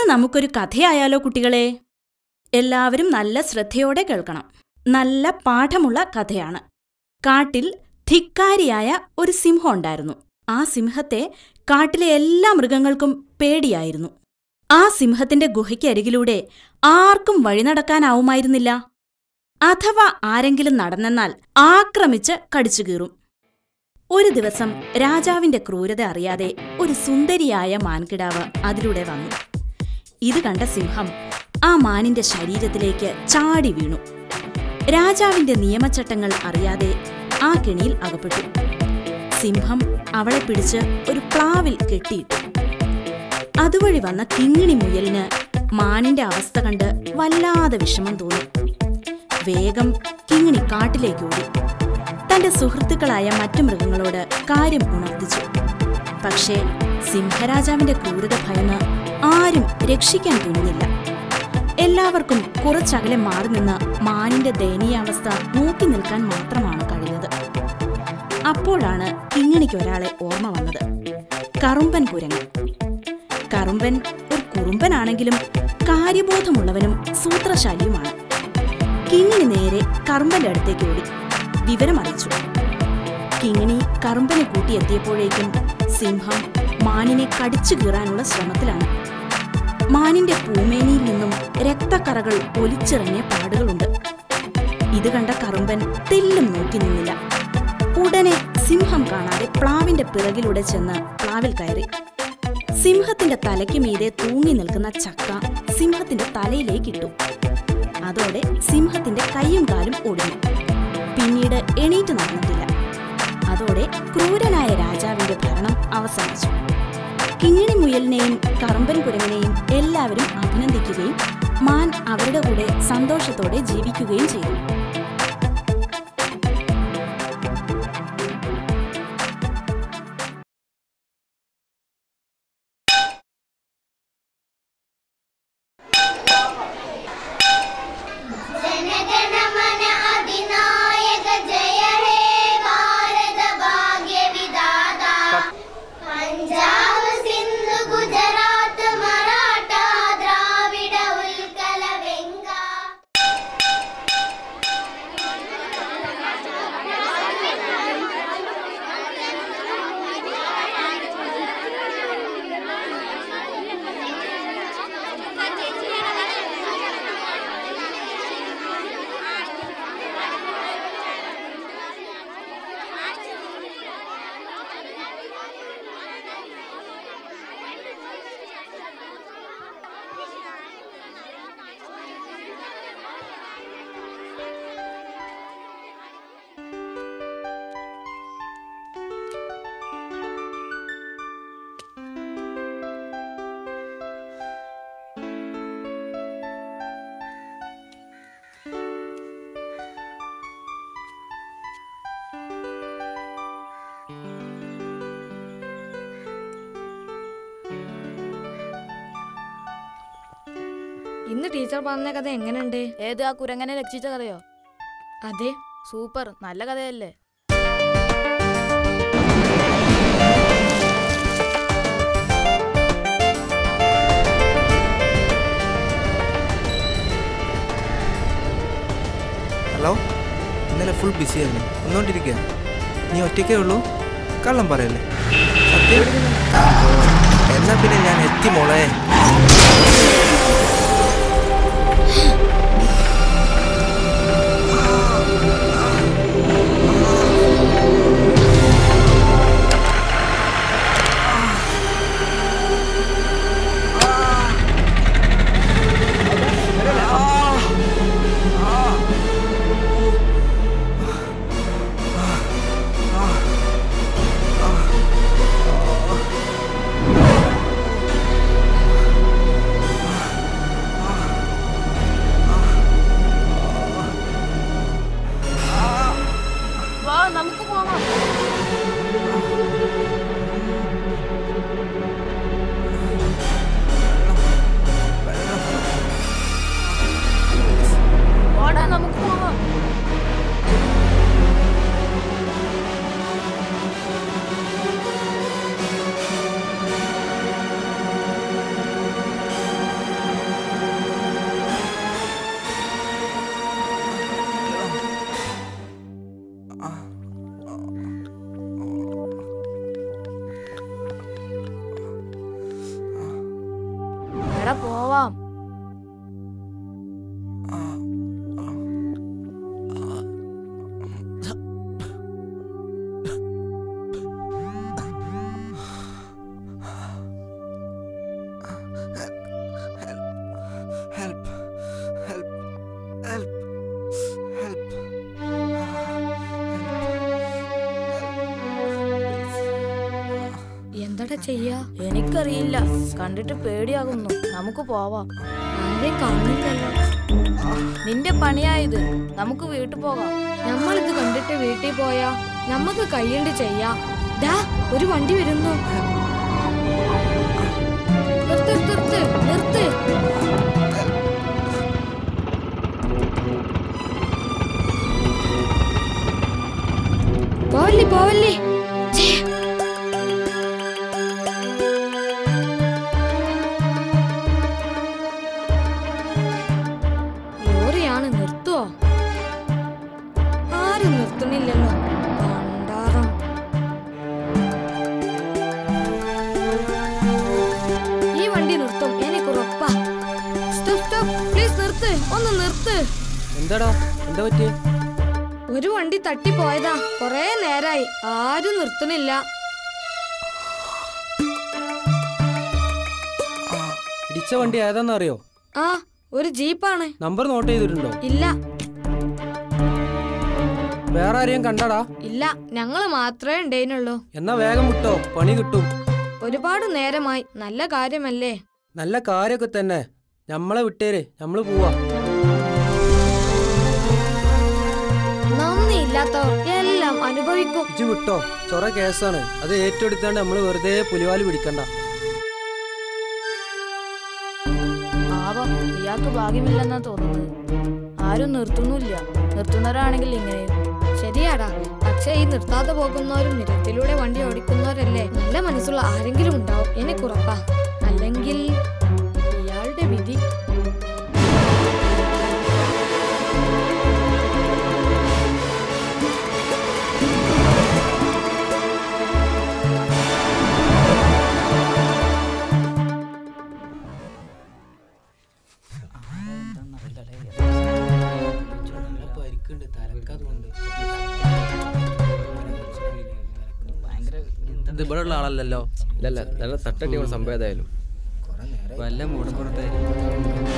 നമുക്കൊരു കഥയായാലോ കുട്ടികളെ എല്ലാവരും നല്ല ശ്രദ്ധയോടെ കേൾക്കണം നല്ല പാഠമുള്ള കഥയാണ് കാട്ടിൽ ധിക്കാരിയായ ഒരു സിംഹം ഉണ്ടായിരുന്നു ആ സിംഹത്തെ കാട്ടിലെ എല്ലാ മൃഗങ്ങൾക്കും പേടിയായിരുന്നു ആ സിംഹത്തിന്റെ ഗുഹയ്ക്കരികിലൂടെ ആർക്കും വഴി നടക്കാനാവുമായിരുന്നില്ല അഥവാ ആരെങ്കിലും നടന്നെന്നാൽ ആക്രമിച്ച് കടിച്ചു കീറും ഒരു ദിവസം രാജാവിന്റെ ക്രൂരത അറിയാതെ ഒരു സുന്ദരിയായ മാൻകിടാവ് അതിലൂടെ വന്നു ഇത് കണ്ട സിംഹം ആ മാനിന്റെ ശരീരത്തിലേക്ക് ചാടി വീണു രാജാവിന്റെ നിയമചട്ടങ്ങൾ അറിയാതെ ആ കെണിയിൽ അകപ്പെട്ടു സിംഹം അവളെ പിടിച്ച് ഒരു പ്ലാവിൽ കെട്ടിയിട്ടു അതുവഴി വന്ന കിങ്ങിണി മുയലിന് മാനിന്റെ അവസ്ഥ കണ്ട് വല്ലാതെ വിഷമം തോന്നി വേഗം കിങ്ങിണി കാട്ടിലേക്ക് ഓടി തന്റെ സുഹൃത്തുക്കളായ മറ്റു മൃഗങ്ങളോട് കാര്യം ഉണർത്തിച്ചു പക്ഷേ സിംഹരാജാവിന്റെ ക്രൂരത ഭയന്ന് ആരും രക്ഷിക്കാൻ തുനിഞ്ഞില്ല എല്ലാവർക്കും കുറച്ചകലെ മാറി നിന്ന് മാനിന്റെ ദയനീയാവസ്ഥ നോക്കി നിൽക്കാൻ മാത്രമാണ് കഴിഞ്ഞത് അപ്പോഴാണ് കിങ്ങിണിക്ക് ഒരാളെ ഓർമ്മ വന്നത് കറുമ്പൻ കുരങ്ങൻ കറുമ്പൻ ഒരു കുറുമ്പനാണെങ്കിലും കാര്യബോധമുള്ളവനും സൂത്രശാലിയുമാണ് കിങ്ങിണി നേരെ കറുമ്പന്റെ അടുത്തേക്ക് ഓടി വിവരമറിയിച്ചു കിങ്ങിണി കറുമ്പനെ കൂട്ടിയെത്തിയപ്പോഴേക്കും സിംഹം മാനിനെ കടിച്ചു കീറാനുള്ള ശ്രമത്തിലാണ് മാനിന്റെ പൂമേനിയിൽ നിന്നും രക്തക്കറകൾ ഒലിച്ചിറങ്ങിയ പാടുകളുണ്ട് ഇത് കണ്ട കറുമ്പൻ തെല്ലും നോക്കി നിന്നില്ല ഉടനെ സിംഹം കാണാതെ പ്ലാവിന്റെ പിറകിലൂടെ ചെന്ന് പ്ലാവിൽ കയറി സിംഹത്തിന്റെ തലയ്ക്ക് മീതെ തൂങ്ങി നിൽക്കുന്ന ചക്ക സിംഹത്തിന്റെ തലയിലേക്കിട്ടു അതോടെ സിംഹത്തിന്റെ കൈയും കാലും ഒടിഞ്ഞു പിന്നീട് എണീറ്റ് നടന്നിട്ടില്ല അതോടെ ക്രൂരനായ രാജാവിന്റെ ഭരണം അവസാനിച്ചു കിങ്ങിണി മുയലിനെയും കറമ്പൻ കുരങ്ങനെയും എല്ലാവരും അഭിനന്ദിക്കുകയും മാൻ അവരുടെ കൂടെ സന്തോഷത്തോടെ ജീവിക്കുകയും ചെയ്തു जनगणमन अधिनायक जय हे भारत भाग्य विधाता पंजाब सिंध गुजरात मराठा द्राविड उत्कल बंगा ഇന്ന് ടീച്ചർ പറഞ്ഞ കഥ എങ്ങനെയുണ്ട് ഏത് ആ കുരങ്ങനെ രക്ഷിച്ച കഥയോ അതെ സൂപ്പർ നല്ല കഥയല്ലേ ഹലോ ഇന്നലെ ഫുൾ ബിസിയായിരുന്നു വന്നോണ്ടിരിക്കുക നീ ഒറ്റയ്ക്കേ ഉള്ളൂ കള്ളം പറയല്ലേ സത്യം എന്നാ പിന്നെ ഞാൻ എത്തി മോളെ വാ നമുക്ക് പോവാം വാടാ നമുക്ക് പോവാം എന്താ ചെയ്യാ എനിക്കറിയില്ല കണ്ടിട്ട് പേടിയാകുന്നു നമുക്ക് പോവാം ആരെയും കാണില്ലല്ലോ നിന്റെ പണിയായത് നമുക്ക് വീട്ടിൽ പോകാം നമ്മളിത് കണ്ടിട്ട് വീട്ടിൽ പോയാ നമുക്ക് കയ്യണ്ട് ചെയ്യാം ദാ ഒരു വണ്ടി വരുന്നു നിർത്ത് നിർത്ത് നിർത്ത് പോവല്ലേ പോവല്ലേ ഛേ. ലോറിയാണ് നിർത്തുവോ ആരും നിർത്തണില്ലല്ലോ പണ്ടാറം ഈ വണ്ടി നിർത്തും എനിക്ക് ഉറപ്പാ സ്റ്റോപ്പ് സ്റ്റോപ്പ് പ്ലീസ് നിർത്ത് ഒന്ന് നിർത്ത് എന്താടാ എന്താ പറ്റിയേ ഒരു വണ്ടി തട്ടിപ്പോയതാ കൊറേ നേരായി ആരും നിർത്തണില്ല ഇടിച്ച വണ്ടി ഏതാന്ന് അറിയോ ആ ഒരു ജീപ്പാണ് നമ്പർ നോട്ട് ചെയ്തിട്ടുണ്ടോ ഇല്ല വേറെ ആരെയും കണ്ടടാ ഇല്ല ഞങ്ങള് മാത്രമേ ഉണ്ടായിരുന്നുള്ളൂ എന്നാ വേഗം വിട്ടോ പണി കിട്ടും ഒരുപാട് നേരമായി നല്ല കാര്യമല്ലേ നല്ല കാര്യമൊക്കെ തന്നെ നമ്മളെ വിട്ടേര് നമ്മള് പോവാ നന്ദിയില്ലാത്തവർ എല്ലാം അനുഭവിക്കും ഇജ് വിട്ടോ ചൊറ കേസാണ് അത് ഏറ്റെടുത്താണ്ട് നമ്മള് വെറുതെ പുലിവാല് പിടിക്കണ്ട പാവം ഇയാൾക്ക് ഭാഗ്യമില്ലെന്നാ തോന്നുന്നത് ആരും നിർത്തുന്നില്ല നിർത്തുന്നവരാണെങ്കിൽ ഇങ്ങനെയും ശരിയാടാ പക്ഷെ ഈ നിർത്താതെ പോകുന്നവരും നിരത്തിലൂടെ വണ്ടി ഓടിക്കുന്നവരല്ലേ നല്ല മനസ്സുള്ള ആരെങ്കിലും ഉണ്ടാവും എനിക്കുറപ്പാ അല്ലെങ്കിൽ ഇയാളുടെ വിധി ഇത് ഇവിടെ ഉള്ള ആളല്ലല്ലോ ഇല്ലല്ല നല്ല തട്ടടിയുള്ള സംഭവം ഏതായാലും വല്ല മൂടുമ്പുറത്തായിരിക്കും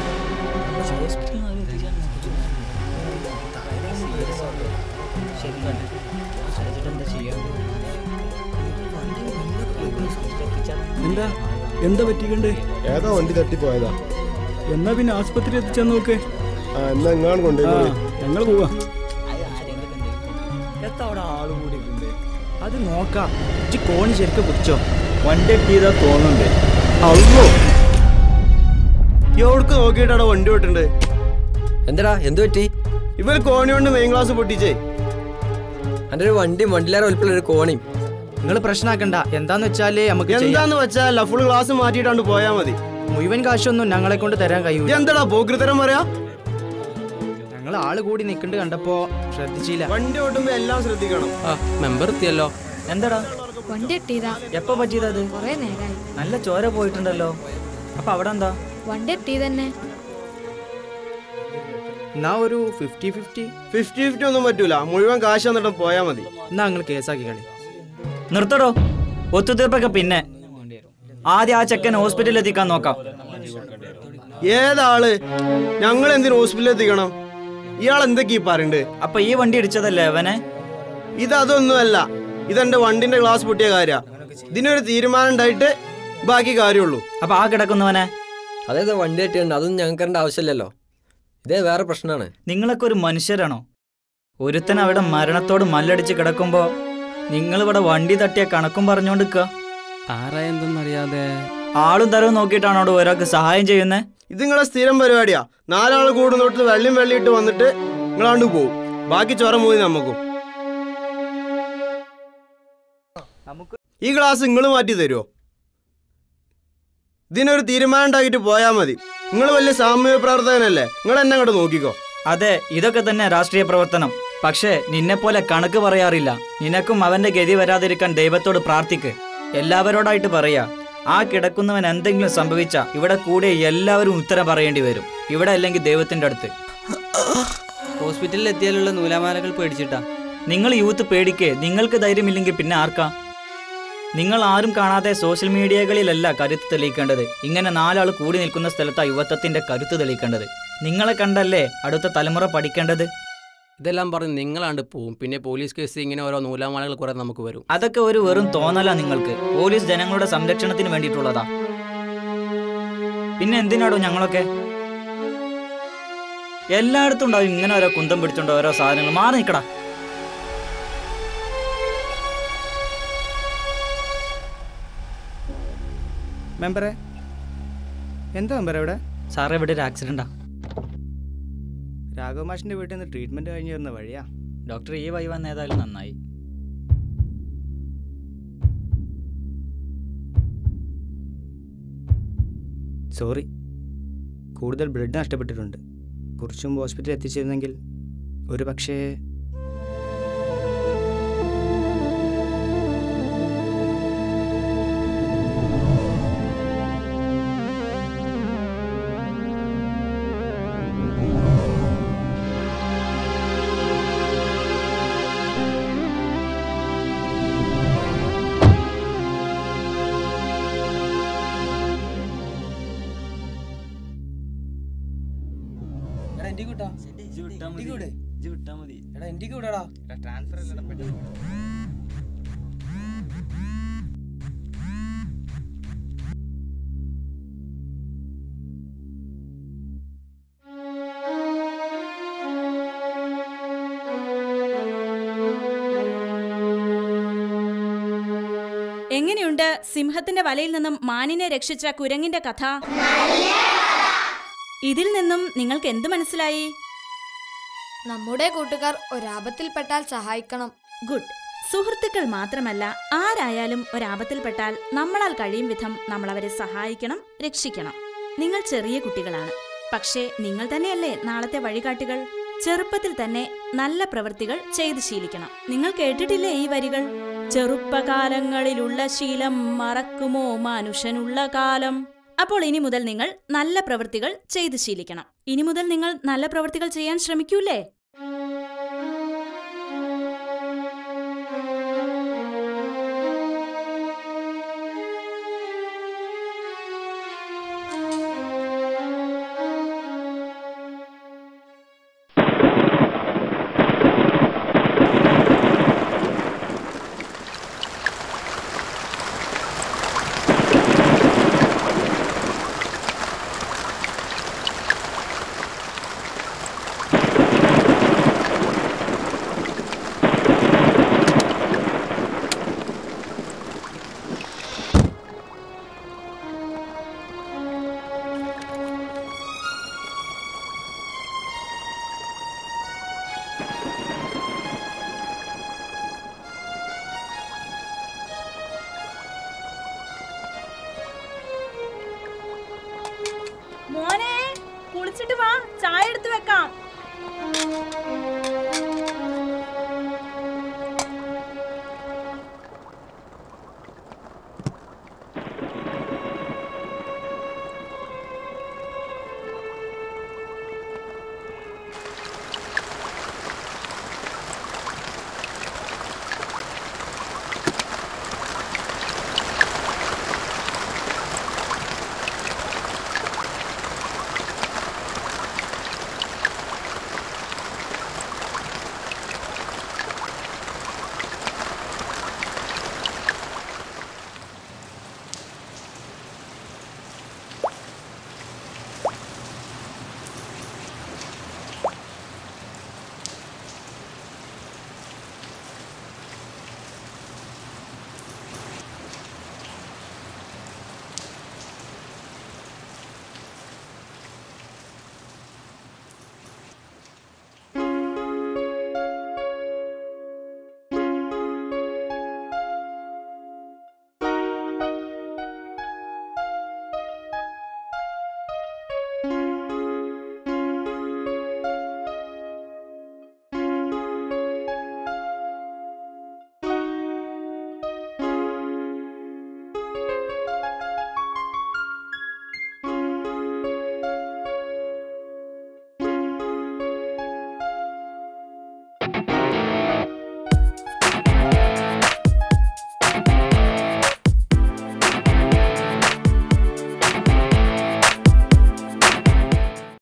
എന്താ എന്താ പറ്റിക്കണ്ട് ഏതാ വണ്ടി തട്ടിപ്പോയതാ എന്നാ പിന്നെ ആസ്പത്രി എത്തിച്ചാൽ നോക്ക് ആ എന്നാ എങ്ങാണ് ആ കൊണ്ടുപോയി ഞങ്ങൾ പോവാ അത് നോക്കാം ഇജ്ജ് കോണി ശരിക്കും പിടിച്ചോ വണ്ടി എത്തിയതാ തോന്നുന്നുണ്ട് അല്ലോ എവിടക്ക് നോക്കിയിട്ടാണ് വണ്ടി വിട്ടുണ്ട് എന്താടാ എന്ത് പറ്റി ഇവർ കോണി കൊണ്ട് മെയിൻ ക്ലാസ് പൊട്ടിച്ചേ എൻ്റെ ഒരു വണ്ടി വണ്ടിലേറെ വലിപ്പമുള്ള ഒരു കോണിയും നിങ്ങൾ പ്രശ്നമാക്കണ്ട എന്താന്ന് വെച്ചാല് നമുക്ക് ചെയ്യാം. എന്താന്ന് വെച്ചാൽ ഫുൾ ക്ലാസ് മാറ്റിയിട്ടാണ്ട് പോയാ മതി മുഴുവൻ കാശൊന്നും ഞങ്ങളെ കൊണ്ട് തരാൻ കഴിയൂല എന്താടാ പോക്കൃതരം പറയാ ഞങ്ങൾ ആള് കൂടി നിക്കണ്ട് കണ്ടപ്പോ ശ്രദ്ധിച്ചില്ല വണ്ടി ഓട്ടുമ്പോ എല്ലാം ശ്രദ്ധിക്കണം ആ മെമ്പർ എത്തിയല്ലോ എന്താടാ വണ്ടി എത്തിയതാ എപ്പോ പറ്റിയതത് കൊറേ നേരായി നല്ല ചോര പോയിട്ടുണ്ടല്ലോ അപ്പൊ അവിടെ എന്താ വണ്ടി എത്തിയതന്നെ എന്നാ ഒരു ഫിഫ്റ്റി ഫിഫ്റ്റി ഫിഫ്റ്റി ഫിഫ്റ്റി ഒന്നും പറ്റൂല മുഴുവൻ കാശ് വന്നിട്ട് പോയാ മതി എന്നാ നിങ്ങൾ കേസാക്കി കളി നിർത്തടോ ഒത്തുതീർപ്പൊക്കെ പിന്നെ ആദ്യം ആ ചെക്കൻ ഹോസ്പിറ്റലിൽ എത്തിക്കാൻ നോക്കാം ഏതാള് ഞങ്ങൾ എന്തിനു ഹോസ്പിറ്റലിൽ എത്തിക്കണം ഇയാൾ എന്തൊക്കെയാ പറയണ്ട് അപ്പൊ ഈ വണ്ടി ഇടിച്ചതല്ലേ അവനെ ഇത് അതൊന്നുമല്ല ഇതെന്റെ വണ്ടിന്റെ ഗ്ലാസ് പൊട്ടിയ കാര്യ ഇതിനൊരു തീരുമാനം ഉണ്ടായിട്ട് ബാക്കി കാര്യമുള്ളൂ അപ്പൊ ആ കിടക്കുന്നവനെ അതായത് വണ്ടി തട്ടിയുണ്ട് അതൊന്നും ഞങ്ങൾക്ക് അറിയേണ്ട ആവശ്യമില്ലല്ലോ ഇതേ വേറെ പ്രശ്നമാണ് നിങ്ങളൊക്കെ ഒരു മനുഷ്യരാണോ ഒരുത്തൻ അവിടെ മരണത്തോട് മല്ലടിച്ച് കിടക്കുമ്പോ നിങ്ങൾ ഇവിടെ വണ്ടി തട്ടിയ കണക്കും പറഞ്ഞോണ്ടിരിക്കുക ആരാ എന്തെന്നറിയാതെ ആളും തരവും നോക്കിയിട്ടാണോ അവിടെ ഒരാൾക്ക് സഹായം ചെയ്യുന്നത് ഇത് നിങ്ങളെ സ്ഥിരം പരിപാടിയാ നാലാൾ കൂടുന്നോട്ട് വെള്ളിയും വെള്ളിയിട്ട് വന്നിട്ട് നിങ്ങളാണ്ട് പോവും ബാക്കി ചൊറ മൂതി നമുക്കും ഈ ഗ്ലാസ് നിങ്ങൾ മാറ്റി തരുമോ ഇതിനൊരു തീരുമാനം ഉണ്ടാക്കിയിട്ട് പോയാൽ മതി നിങ്ങൾ വലിയ സാമൂഹ്യ പ്രവർത്തകനല്ലേ നിങ്ങൾ എന്നെ അങ്ങോട്ട് നോക്കിക്കോ അതെ ഇതൊക്കെ തന്നെ രാഷ്ട്രീയ പ്രവർത്തനം പക്ഷേ നിന്നെപ്പോലെ കണക്ക് പറയാറില്ല നിനക്കും അവന്റെ ഗതി വരാതിരിക്കാൻ ദൈവത്തോട് പ്രാർത്ഥിക്ക് എല്ലാവരോടായിട്ട് പറയാ ആ കിടക്കുന്നവൻ എന്തെങ്കിലും സംഭവിച്ച ഇവിടെ കൂടെ എല്ലാവരും ഉത്തരം പറയേണ്ടി വരും ഇവിടെ അല്ലെങ്കിൽ ദൈവത്തിന്റെ അടുത്ത് ഹോസ്പിറ്റലിൽ എത്തിയാലുള്ള നൂലാമാലകൾ പേടിച്ചിട്ടാ നിങ്ങൾ യൂത്ത് പേടിക്കേ നിങ്ങൾക്ക് ധൈര്യമില്ലെങ്കിൽ പിന്നെ ആർക്കാ നിങ്ങൾ ആരും കാണാതെ സോഷ്യൽ മീഡിയകളിലല്ല കരുത്ത് തെളിയിക്കേണ്ടത് ഇങ്ങനെ നാലാൾ കൂടി നിൽക്കുന്ന സ്ഥലത്താ യുവത്വത്തിന്റെ കരുത്ത് തെളിയിക്കേണ്ടത് നിങ്ങളെ കണ്ടല്ലേ അടുത്ത തലമുറ പഠിക്കേണ്ടത് ഇതെല്ലാം പറഞ്ഞ് നിങ്ങളാണ്ട് പോവും പിന്നെ പോലീസ് കേസ് ഇങ്ങനെ ഓരോ നൂലാമാലകൾ കുറെ നമുക്ക് വരും അതൊക്കെ ഒരു വെറും തോന്നലാ നിങ്ങൾക്ക് പോലീസ് ജനങ്ങളുടെ സംരക്ഷണത്തിന് വേണ്ടിയിട്ടുള്ളതാ പിന്നെ എന്തിനാടോ ഞങ്ങളൊക്കെ എല്ലായിടത്തും ഉണ്ടാവും ഇങ്ങനെ ഓരോ കുന്തം പിടിച്ചോണ്ട് ഓരോ സാധനങ്ങൾ മാറി നിൽക്കടാ മെമ്പറെ എന്താ മെമ്പറെ ഇവിടെ സാറേ ഇവിടെ ഒരു ആക്സിഡന്റാ രാഘവ മാഷിന്റെ വീട്ടിൽ നിന്ന് ട്രീറ്റ്മെന്റ് കഴിഞ്ഞ് വരുന്ന വഴിയാ ഡോക്ടർ ഈ വഴി വന്ന ഏതായാലും നന്നായി സോറി കൂടുതൽ ബ്ലഡ് നഷ്ടപ്പെട്ടിട്ടുണ്ട് കുറച്ചു മുമ്പ് ഹോസ്പിറ്റലിൽ എത്തിച്ചിരുന്നെങ്കിൽ ഒരു പക്ഷേ ട്രാൻസ്ഫർ എങ്ങനെയുണ്ട് സിംഹത്തിന്റെ വലയിൽ നിന്നും മാനിനെ രക്ഷിച്ച കുരങ്ങിന്റെ കഥ ഇതിൽ നിന്നും നിങ്ങൾക്ക് എന്ത് മനസ്സിലായി നമ്മുടെ കൂട്ടുകാർ ഒരാപത്തിൽപ്പെട്ടാൽ സഹായിക്കണം ഗുഡ് സുഹൃത്തുക്കൾ മാത്രമല്ല ആരായാലും ഒരാപത്തിൽപ്പെട്ടാൽ നമ്മളാൽ കഴിയും വിധം നമ്മൾ അവരെ സഹായിക്കണം രക്ഷിക്കണം നിങ്ങൾ ചെറിയ കുട്ടികളാണ് പക്ഷേ നിങ്ങൾ തന്നെയല്ലേ നാളത്തെ വഴികാട്ടികൾ ചെറുപ്പത്തിൽ തന്നെ നല്ല പ്രവൃത്തികൾ ചെയ്തു ശീലിക്കണം നിങ്ങൾ കേട്ടിട്ടില്ലേ ഈ വരികൾ ചെറുപ്പകാലങ്ങളിലുള്ള ശീലം മറക്കുമോ മനുഷ്യനുള്ള കാലം അപ്പോൾ ഇനി മുതൽ നിങ്ങൾ നല്ല പ്രവൃത്തികൾ ചെയ്തു ശീലിക്കണം ഇനി മുതൽ നിങ്ങൾ നല്ല പ്രവൃത്തികൾ ചെയ്യാൻ ശ്രമിക്കൂലേ മോനെ കുളിച്ചിട്ട് വാ ചായ എടുത്തു വെക്കാം